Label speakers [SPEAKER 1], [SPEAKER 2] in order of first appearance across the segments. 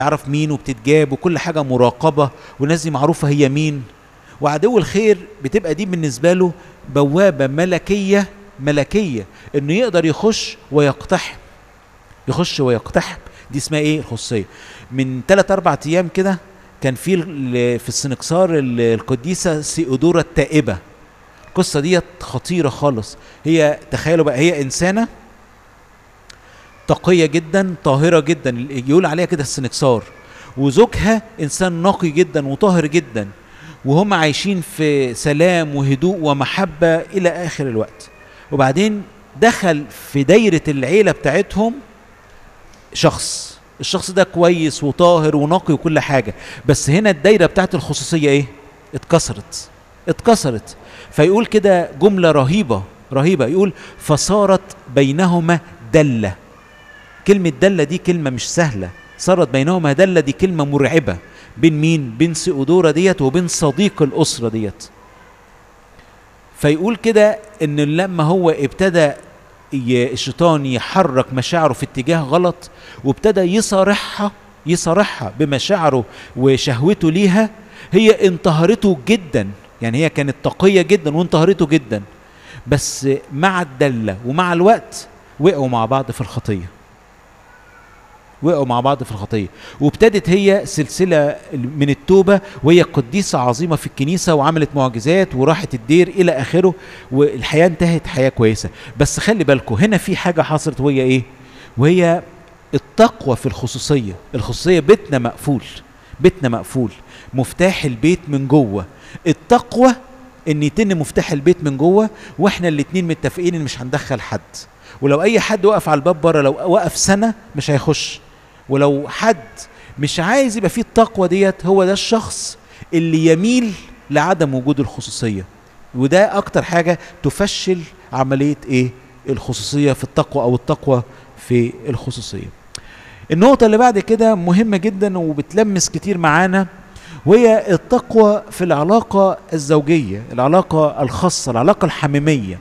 [SPEAKER 1] يعرف مين وبتتجاب وكل حاجة مراقبة والناس دي معروفة هي مين وعدو الخير بتبقى دي بالنسبة له بوابة ملكية ملكية انه يقدر يخش ويقتحم يخش ويقتحم دي اسمها ايه الخصوصية من 3 4 ايام كده كان في ال- في السنكسار ال- القديسة سيودورا التائبة القصة ديت خطيرة خالص هي تخيلوا بقى هي إنسانة تقية جدا طاهرة جدا يقول عليها كده السنكسار وزوجها إنسان نقي جدا وطاهر جدا وهم عايشين في سلام وهدوء ومحبة إلى آخر الوقت وبعدين دخل في دايرة العيلة بتاعتهم شخص الشخص ده كويس وطاهر ونقي وكل حاجة بس هنا الدايرة بتاعت الخصوصية ايه اتكسرت اتكسرت فيقول كده جملة رهيبة رهيبة يقول فصارت بينهما دلة كلمة دلة دي كلمة مش سهلة صارت بينهما دلة دي كلمة مرعبة بين مين بين سيودورا ديت وبين صديق الأسرة ديت فيقول كده ان لما هو ابتدى ي- الشيطان يحرك مشاعره في اتجاه غلط وابتدى يصارحها يصارحها بمشاعره وشهوته ليها هي انتهرته جدا يعني هي كانت تقية جدا وانتهرته جدا بس مع الدلة ومع الوقت وقعوا مع بعض في الخطية وقعوا مع بعض في الخطيه وابتدت هي سلسله من التوبه وهي قديسه عظيمه في الكنيسه وعملت معجزات وراحت الدير الى اخره والحياه انتهت حياه كويسه بس خلي بالكم هنا في حاجه حصلت وهي ايه وهي التقوى في الخصوصيه الخصوصيه بيتنا مقفول بيتنا مقفول مفتاح البيت من جوه التقوى ان يتن مفتاح البيت من جوه واحنا الاتنين متفقين ان مش هندخل حد ولو اي حد وقف على الباب بره لو وقف سنه مش هيخش ولو حد مش عايز يبقى فيه التقوى ديت هو ده الشخص اللي يميل لعدم وجود الخصوصيه وده اكتر حاجه تفشل عمليه ايه الخصوصيه في التقوى او التقوى في الخصوصيه النقطه اللي بعد كده مهمه جدا وبتلمس كتير معانا وهي التقوى في العلاقه الزوجيه العلاقه الخاصه العلاقه الحميميه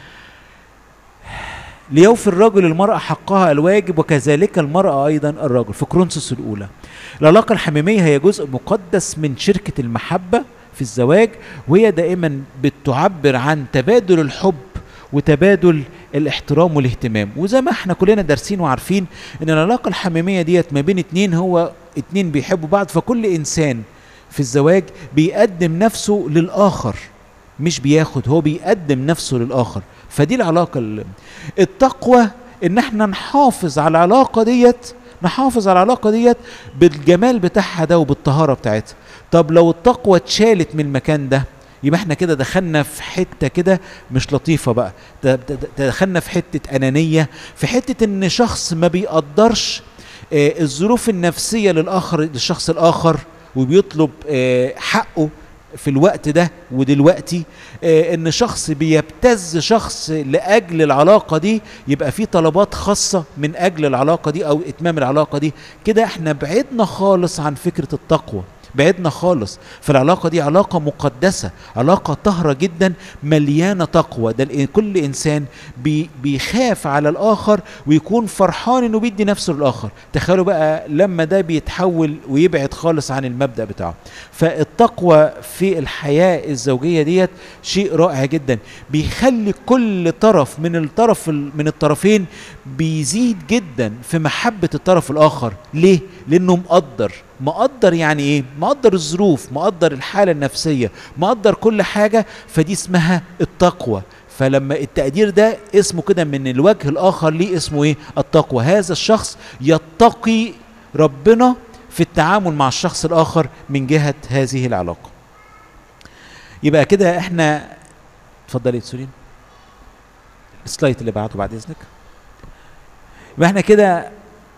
[SPEAKER 1] ليوفي الرجل المرأة حقها الواجب وكذلك المرأة أيضا الرجل في كرونسوس الأولى العلاقة الحميمية هي جزء مقدس من شركة المحبة في الزواج وهي دائما بتعبر عن تبادل الحب وتبادل الاحترام والاهتمام وزي ما احنا كلنا دارسين وعارفين ان العلاقة الحميمية ديت ما بين اتنين هو اتنين بيحبوا بعض فكل انسان في الزواج بيقدم نفسه للآخر مش بياخد هو بيقدم نفسه للآخر فدي العلاقة ال- التقوى ان احنا نحافظ على العلاقة ديت نحافظ على العلاقة ديت بالجمال بتاعها ده وبالطهارة بتاعتها طب لو التقوى اتشالت من المكان ده يبقى احنا كده دخلنا في حتة كده مش لطيفة بقى ده- ده- ده دخلنا في حتة أنانية في حتة ان شخص ما بيقدرش آه، الظروف النفسية للآخر للشخص الآخر وبيطلب آه، حقه في الوقت ده ودلوقتي آه، ان شخص بيبتز شخص لاجل العلاقه دي يبقى في طلبات خاصه من اجل العلاقه دي او اتمام العلاقه دي كده احنا بعدنا خالص عن فكره التقوى بعدنا خالص فالعلاقة دي علاقة مقدسة علاقة طهرة جدا مليانة تقوى ده الإن- كل إنسان بي بيخاف على الآخر ويكون فرحان إنه بيدي نفسه للآخر تخيلوا بقى لما ده بيتحول ويبعد خالص عن المبدأ بتاعه فالتقوى في الحياة الزوجية ديت شيء رائع جدا بيخلي كل طرف من الطرف ال- من الطرفين بيزيد جدا في محبة الطرف الآخر ليه؟ لأنه مقدر مقدر يعني ايه مقدر الظروف مقدر الحالة النفسية مقدر كل حاجة فدي اسمها التقوى فلما التقدير ده اسمه كده من الوجه الآخر ليه اسمه ايه التقوى هذا الشخص يتقي ربنا في التعامل مع الشخص الآخر من جهة هذه العلاقة يبقى كده احنا اتفضلي يا سورين السلايد اللي بعته بعد اذنك يبقى احنا كده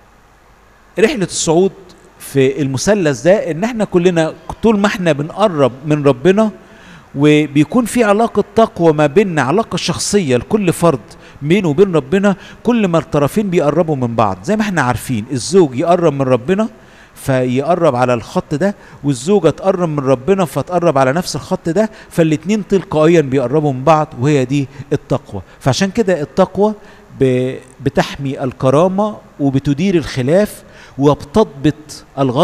[SPEAKER 1] رحلة الصعود في المثلث ده ان احنا كلنا طول ما احنا بنقرب من ربنا وبيكون في علاقة تقوى ما بيننا علاقة شخصية لكل فرد بينه وبين ربنا كل ما الطرفين بيقربوا من بعض زي ما احنا عارفين الزوج يقرب من ربنا فيقرب على الخط ده والزوجة تقرب من ربنا فتقرب على نفس الخط ده فالاتنين تلقائيا بيقربوا من بعض وهي دي التقوى فعشان كده التقوى ب- بتحمي الكرامة وبتدير الخلاف وبتضبط الغضب